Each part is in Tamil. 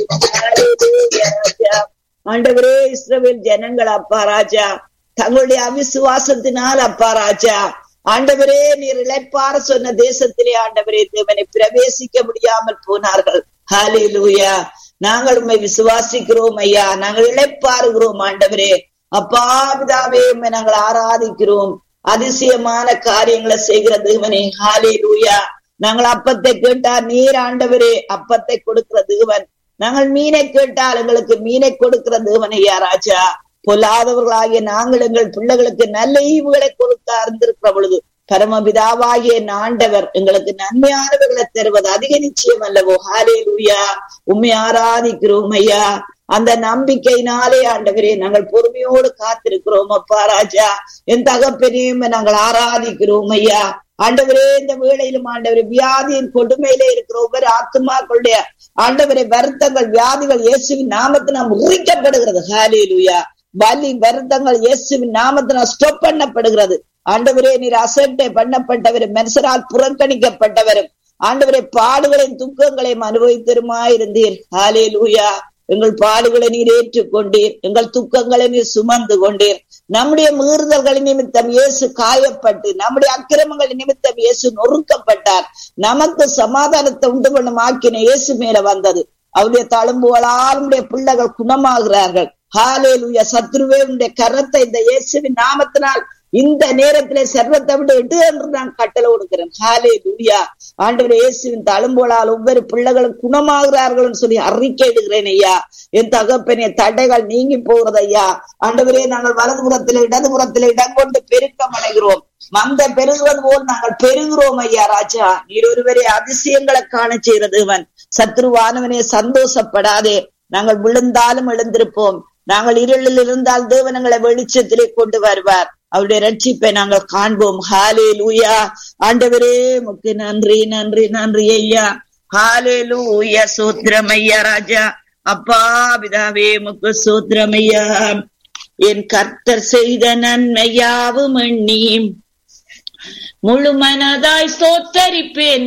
ஹalleluya, ராஜா ஆண்டவரே இஸ்ரவேல் ஜனங்கள் அப்பா ராஜா தங்களுடைய அவிசுவாசத்தினால் அப்பா ராஜா ஆண்டவரே நீர் இழைப்பார சொன்ன தேசத்திலே ஆண்டவரே தேவனை பிரவேசிக்க முடியாமல் போனார்கள் ஹalleluya நாங்கள் உண்மை விசுவாசிக்கிறோம் ஐயா நாங்கள் இழைப்பாருகிறோம் ஆண்டவரே அப்பா பிதாவே உம்மை நாங்கள் ஆராதிக்கிறோம் அதிசயமான காரியங்களை செய்கிற தேவனே ஹalleluya நாங்கள் அப்பத்தை கேட்டால் நீர் ஆண்டவரே அப்பத்தை கொடுக்கிற தேவன் நாங்கள் மீனை கேட்டால் எங்களுக்கு மீனை கொடுக்கிற தேவன் ஐயா ராஜா பொல்லாதவர்களாகிய நாங்கள் எங்கள் பிள்ளைகளுக்கு நல்ல ஈவுகளை கொடுக்க அறிந்திருக்கிற பொழுது பரமபிதாவாகிய ஆண்டவர் எங்களுக்கு நன்மையானவர்களை தருவது அதிக நிச்சயம் அல்லவோ ஹாலே லூயா உண்மை ஆராதிக்கிறோம் ஐயா அந்த நம்பிக்கையினாலே ஆண்டவரே நாங்கள் பொறுமையோடு காத்திருக்கிறோம் அப்பா ராஜா என் தகப்பனையும் நாங்கள் ஆராதிக்கிறோம் ஐயா ஆண்டவரே இந்த வேளையிலும் ஆண்டவரே வியாதியின் கொடுமையிலே இருக்கிற ஒவ்வொரு ஆத்மாக்களுடைய ஆண்டவரே வருத்தங்கள் வியாதிகள் இயேசுவின் நாமத்தினால் முறிக்கப்படுகிறது ஹாலே லூயா பலி வருத்தங்கள் இயேசுவின் நாமத்தினால் ஸ்டாப் பண்ணப்படுகிறது ஆண்டவரே நீர் அசட்டை பண்ணப்பட்டவர் மனுஷரால் புறக்கணிக்கப்பட்டவரும் ஆண்டவரே பாடுகளின் துக்கங்களையும் அனுபவித்திருமாயிருந்தீர் ஹாலே லூயா எங்கள் பாடுகளை நீர் ஏற்றுக்கொண்டீர் எங்கள் துக்கங்களை நீர் சுமந்து கொண்டீர் நம்முடைய மீறுதல்களின் நிமித்தம் இயேசு காயப்பட்டு நம்முடைய அக்கிரமங்களின் நிமித்தம் இயேசு நொறுக்கப்பட்டார் நமக்கு சமாதானத்தை உண்டு பண்ணும் ஆக்கின இயேசு மேல வந்தது அவருடைய தழும்புகளால் நம்முடைய பிள்ளைகள் குணமாகிறார்கள் ஹாலே லூயா சத்ருவே உடைய கரத்தை இந்த இயேசுவின் நாமத்தினால் இந்த நேரத்திலே சர்வத்தை விட்டு விட்டு என்று நான் கட்டளை கொடுக்கிறேன் ஹாலே லூயா ஆண்டவர் இயேசுவின் தழும்போலால் ஒவ்வொரு பிள்ளைகளும் குணமாகிறார்கள் சொல்லி அறிக்கையிடுகிறேன் ஐயா என் தகப்பனே தடைகள் நீங்கி போகிறது ஐயா ஆண்டவரே நாங்கள் வலதுபுறத்திலே இடதுபுறத்திலே இடம் கொண்டு பெருக்கம் அடைகிறோம் மந்த பெருகுவது போல் நாங்கள் பெருகிறோம் ஐயா ராஜா நீர் ஒருவரே அதிசயங்களை காண செய்கிறதுவன் சத்ருவானவனே சந்தோஷப்படாதே நாங்கள் விழுந்தாலும் எழுந்திருப்போம் நாங்கள் இருளில் இருந்தால் தேவனங்களை வெளிச்சத்திலே கொண்டு வருவார் அவருடைய ரட்சிப்பை நாங்கள் காண்போம் ஹாலே லூயா ஆண்டவரே முக்கு நன்றி நன்றி நன்றி ஐயா ஹாலே லூயா சூத்திரம் ஐயா ராஜா அப்பா பிதாவே முக்கு சூத்திரம் ஐயா என் கர்த்தர் செய்த நன்மையாவும் எண்ணி முழு மனதாய் சோத்தரிப்பேன்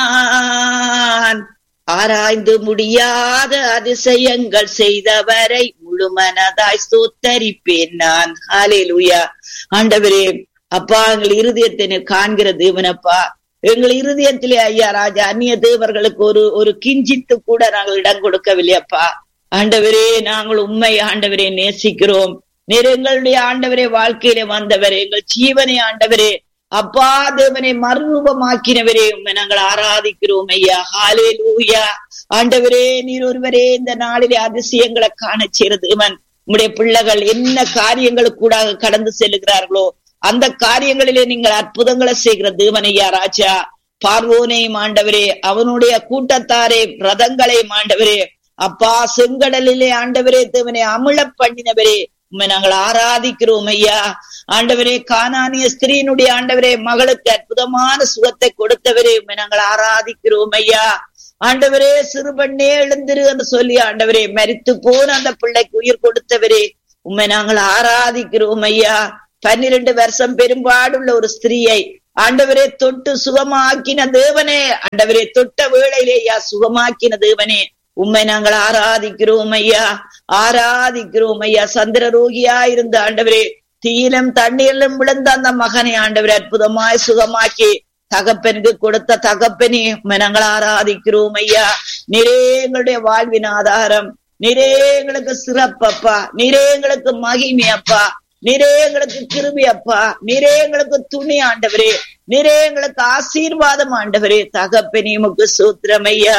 நான் ஆராய்ந்து முடியாத அதிசயங்கள் செய்தவரை முழு மனதாய் சோத்தரிப்பேன் நான் ஹாலேலுயா ஆண்டவரே அப்பா எங்கள் இருதயத்தை காண்கிற தேவனப்பா எங்கள் இருதயத்திலே ஐயா ராஜா அந்நிய தேவர்களுக்கு ஒரு ஒரு கிஞ்சித்து கூட நாங்கள் இடம் கொடுக்கவில்லையப்பா ஆண்டவரே நாங்கள் உண்மை ஆண்டவரே நேசிக்கிறோம் நீர் எங்களுடைய ஆண்டவரே வாழ்க்கையிலே வந்தவரே எங்கள் ஜீவனை ஆண்டவரே அப்பா தேவனை மறுரூபமாக்கினவரே உண்மை நாங்கள் ஆராதிக்கிறோம் ஐயா ஹாலே லூயா ஆண்டவரே நீர் ஒருவரே இந்த நாளிலே அதிசயங்களை காண செய்கிற தேவன் உங்களுடைய பிள்ளைகள் என்ன காரியங்களுக்கூடாக கடந்து செல்லுகிறார்களோ அந்த காரியங்களிலே நீங்கள் அற்புதங்களை செய்கிற தேவன் ஐயா ராஜா பார்வோனையும் ஆண்டவரே அவனுடைய கூட்டத்தாரே ரதங்களையும் ஆண்டவரே அப்பா செங்கடலிலே ஆண்டவரே தேவனை அமிழ பண்ணினவரே உண்மை நாங்கள் ஆராதிக்கிறோம் ஐயா ஆண்டவரே கானானிய ஸ்திரீனுடைய ஆண்டவரே மகளுக்கு அற்புதமான சுகத்தை கொடுத்தவரே உண்மை நாங்கள் ஆராதிக்கிறோம் ஐயா ஆண்டவரே சிறுபண்ணே எழுந்திரு என்று சொல்லி ஆண்டவரே மரித்து போன அந்த பிள்ளைக்கு உயிர் கொடுத்தவரே உண்மை நாங்கள் ஆராதிக்கிறோம் ஐயா பன்னிரண்டு வருஷம் பெரும்பாடுள்ள ஒரு ஸ்திரீயை ஆண்டவரே தொட்டு சுகமாக்கின தேவனே ஆண்டவரே தொட்ட வேளையிலே ஐயா சுகமாக்கின தேவனே உண்மை நாங்கள் ஆராதிக்கிறோம் ஐயா ஆராதிக்கிறோம் ஐயா சந்திர ரோகியா இருந்த ஆண்டவரே தீயிலும் தண்ணீரிலும் விழுந்த அந்த மகனை ஆண்டவரே அற்புதமாய் சுகமாக்கி தகப்பனுக்கு கொடுத்த தகப்பனே உண்மை நாங்கள் ஆராதிக்கிறோம் ஐயா நிறே எங்களுடைய வாழ்வின் ஆதாரம் நிறே எங்களுக்கு சிறப்பப்பா நிறே எங்களுக்கு மகிமை அப்பா நிறே எங்களுக்கு கிருபி அப்பா நிறே எங்களுக்கு துணி ஆண்டவரே நிறே எங்களுக்கு ஆசீர்வாதம் ஆண்டவரே தகப்பனே உமக்கு சூத்திரம் ஐயா